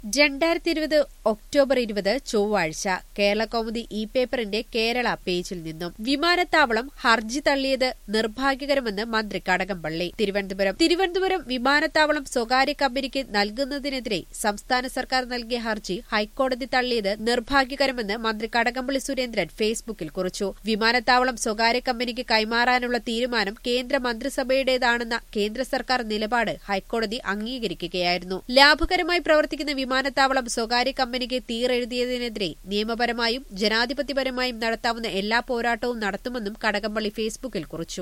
രണ്ടായിരത്തി ഇരുപത് ഒക്ടോബർ ഇരുപത് ചൊവ്വാഴ്ച കേരള കൗമുദി ഇ പേപ്പറിന്റെ കേരള പേജിൽ നിന്നും വിമാനത്താവളം ഹർജി തള്ളിയത് നിർഭാഗ്യകരമെന്ന് മന്ത്രി കടകംപള്ളി തിരുവനന്തപുരം തിരുവനന്തപുരം വിമാനത്താവളം സ്വകാര്യ കമ്പനിക്ക് നൽകുന്നതിനെതിരെ സംസ്ഥാന സർക്കാർ നൽകിയ ഹർജി ഹൈക്കോടതി തള്ളിയത് നിർഭാഗ്യകരമെന്ന് മന്ത്രി കടകംപള്ളി സുരേന്ദ്രൻ ഫേസ്ബുക്കിൽ കുറിച്ചു വിമാനത്താവളം സ്വകാര്യ കമ്പനിക്ക് കൈമാറാനുള്ള തീരുമാനം കേന്ദ്ര മന്ത്രിസഭയുടേതാണെന്ന കേന്ദ്ര സർക്കാർ നിലപാട് ഹൈക്കോടതി അംഗീകരിക്കുകയായിരുന്നു ലാഭകരമായി പ്രവർത്തിക്കുന്ന വിമാനത്താവളം സ്വകാര്യ കമ്പനിക്ക് തീറെഴുതിയതിനെതിരെ നിയമപരമായും ജനാധിപത്യപരമായും നടത്താവുന്ന എല്ലാ പോരാട്ടവും നടത്തുമെന്നും കടകംപള്ളി ഫേസ്ബുക്കിൽ കുറിച്ചു